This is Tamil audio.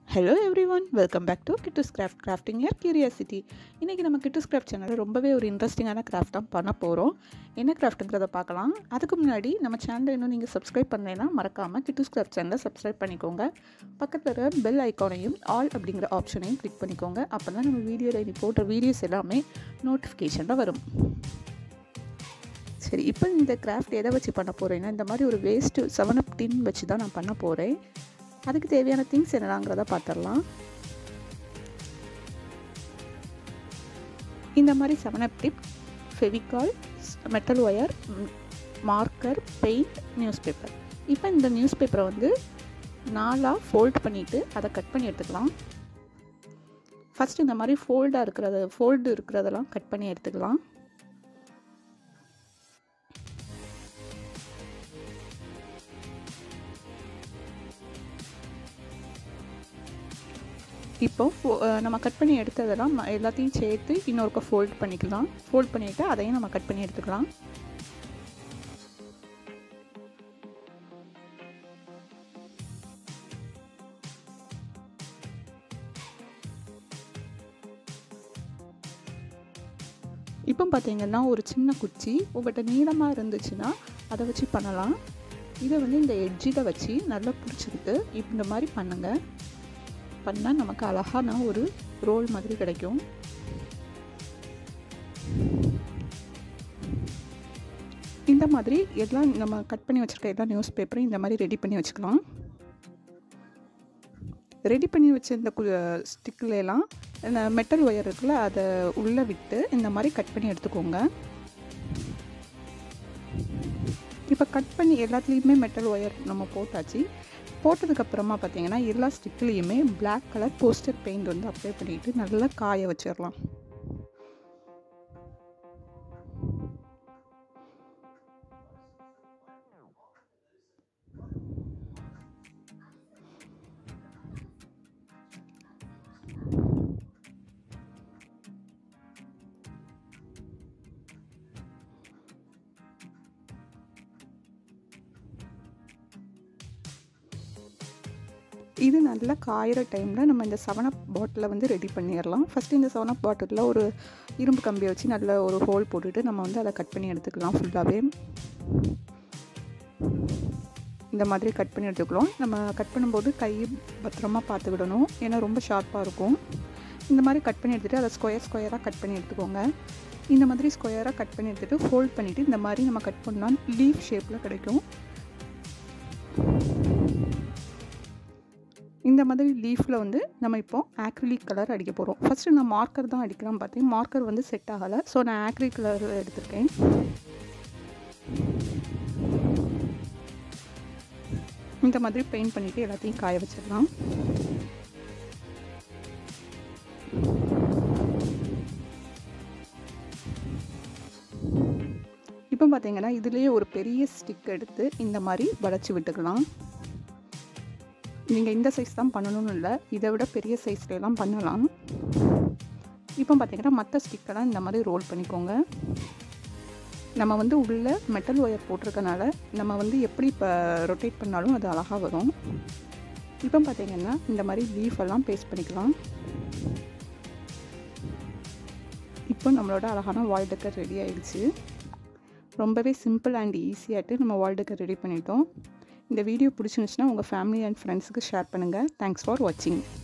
hello every one welcome back to Kittoos craft crafting air curiosity இன்றைக்கி நம்ம கிட்டூஸ் கிராஃப்ட் சேனலில் ரொம்பவே ஒரு இன்ட்ரெஸ்டிங்கான கிராஃப்ட் தான் பண்ண போகிறோம் என்ன கிராஃப்ட்டுங்கிறத பார்க்கலாம் அதுக்கு முன்னாடி நம்ம சேனலை இன்னும் நீங்கள் சப்ஸ்கிரைப் பண்ணலைன்னா மறக்காமல் கிட்டூஸ் கிராஃப்ட் சேனலை சப்ஸ்கிரைப் பண்ணிக்கோங்க பக்கத்தில் இருக்கிற பெல் ஐக்கானையும் ஆல் அப்படிங்கிற ஆப்ஷனையும் கிளிக் பண்ணிக்கோங்க அப்போ தான் நம்ம வீடியோவில் இனி போடுற வீடியோஸ் எல்லாமே நோட்டிஃபிகேஷனில் வரும் சரி இப்போ இந்த கிராஃப்ட் எதை வச்சு பண்ண போகிறேன்னா இந்த மாதிரி ஒரு வேஸ்ட்டு செவன் அப் டின் வச்சு தான் நான் பண்ண போகிறேன் அதுக்கு தேவையான திங்ஸ் என்னலாங்கிறத பார்த்துடலாம் இந்த மாதிரி seven up tip Fevicol metal wire marker paint news paper இப்போ இந்த நியூஸ் பேப்பரை வந்து நாலாக ஃபோல்ட் பண்ணிவிட்டு அதை கட் பண்ணி எடுத்துக்கலாம் ஃபஸ்ட்டு இந்த மாதிரி ஃபோல்டாக இருக்கிறத ஃபோல்டு இருக்கிறதெல்லாம் கட் பண்ணி எடுத்துக்கலாம் இப்போ நம்ம கட் பண்ணி எடுத்ததெல்லாம் எல்லாத்தையும் சேர்த்து இன்னொருக்க ஃபோல்ட் பண்ணிக்கலாம் ஃபோல்ட் பண்ணிவிட்டு அதையும் நம்ம கட் பண்ணி எடுத்துக்கலாம் இப்போ பார்த்தீங்கன்னா ஒரு சின்ன குச்சி உங்கள்கிட்ட நீளமாக இருந்துச்சுன்னா அதை வச்சு பண்ணலாம் இதை வந்து இந்த எட்ஜில் வச்சு நல்லா பிடிச்சிக்கிட்டு இந்த மாதிரி பண்ணுங்கள் பண்ணால் நமக்கு அழகான ஒரு ரோல் மாதிரி கிடைக்கும் இந்த மாதிரி எல்லாம் நம்ம கட் பண்ணி வச்சுருக்க எல்லா நியூஸ் பேப்பரையும் இந்த மாதிரி ரெடி பண்ணி வச்சுக்கலாம் ரெடி பண்ணி வச்ச இந்த ஸ்டிக்கிலலாம் இந்த மெட்டல் ஒயர் இருக்குல்ல அதை உள்ளே விட்டு இந்த மாதிரி கட் பண்ணி எடுத்துக்கோங்க இப்போ கட் பண்ணி எல்லாத்துலேயுமே மெட்டல் ஒயர் நம்ம போட்டாச்சு போட்டதுக்கப்புறமா பார்த்தீங்கன்னா எல்லா ஸ்டிக்லேயுமே பிளாக் கலர் போஸ்டர் பெயிண்ட் வந்து அப்ளை பண்ணிவிட்டு நல்லா காய வச்சிடலாம் இது நல்லா காயிற டைமில் நம்ம இந்த செவனப் பாட்டிலை வந்து ரெடி பண்ணிடலாம் ஃபஸ்ட்டு இந்த செவனப் பாட்டிலில் ஒரு இரும்பு கம்பியை வச்சு நல்ல ஒரு ஹோல் போட்டுட்டு நம்ம வந்து அதை கட் பண்ணி எடுத்துக்கலாம் ஃபுல்லாகவே இந்த மாதிரி கட் பண்ணி எடுத்துக்கலாம் நம்ம கட் பண்ணும்போது கை பத்திரமா பார்த்துக்கிடணும் ஏன்னா ரொம்ப ஷார்ப்பாக இருக்கும் இந்த மாதிரி கட் பண்ணி எடுத்துகிட்டு அதை ஸ்கொயர் ஸ்கொயராக கட் பண்ணி எடுத்துக்கோங்க இந்த மாதிரி ஸ்கொயராக கட் பண்ணி எடுத்துகிட்டு ஃபோல்ட் பண்ணிவிட்டு இந்த மாதிரி நம்ம கட் பண்ணால் லீஃப் ஷேப்பில் கிடைக்கும் இந்த மாதிரி லீஃபில் வந்து நம்ம இப்போ ஆக்ரிலிக் கலர் அடிக்க போகிறோம் ஃபஸ்ட்டு நான் மார்க்கர் தான் அடிக்கலாம் பார்த்தேன் மார்க்கர் வந்து செட் ஆகலை ஸோ நான் ஆக்ரிலிக் கலர் எடுத்திருக்கேன் இந்த மாதிரி பெயிண்ட் பண்ணிவிட்டு எல்லாத்தையும் காய வச்சிடலாம் இப்போ பார்த்தீங்கன்னா இதுலேயே ஒரு பெரிய ஸ்டிக் எடுத்து இந்த மாதிரி வளைச்சி விட்டுக்கலாம் நீங்கள் இந்த சைஸ் தான் பண்ணணும்னு இல்லை இதை விட பெரிய சைஸ்லாம் பண்ணலாம் இப்போ பார்த்தீங்கன்னா மற்ற ஸ்டிக்கெல்லாம் இந்த மாதிரி ரோல் பண்ணிக்கோங்க நம்ம வந்து உள்ளே மெட்டல் ஒயர் போட்டிருக்கனால நம்ம வந்து எப்படி இப்போ ரொட்டேட் பண்ணாலும் அது அழகாக வரும் இப்போ பார்த்தீங்கன்னா இந்த மாதிரி லீஃப் எல்லாம் பேஸ்ட் பண்ணிக்கலாம் இப்போ நம்மளோட அழகான வால் டெக்கர் ரெடி ஆயிடுச்சு ரொம்பவே சிம்பிள் அண்ட் ஈஸியாகிட்டு நம்ம வால் டெக்கர் ரெடி பண்ணிட்டோம் இந்த வீடியோ பிடிச்சிருந்துச்சுன்னா உங்கள் ஃபேமிலி அண்ட் ஃப்ரெண்ட்ஸுக்கு ஷேர் பண்ணுங்கள் தேங்க்ஸ் ஃபார் வாட்சிங்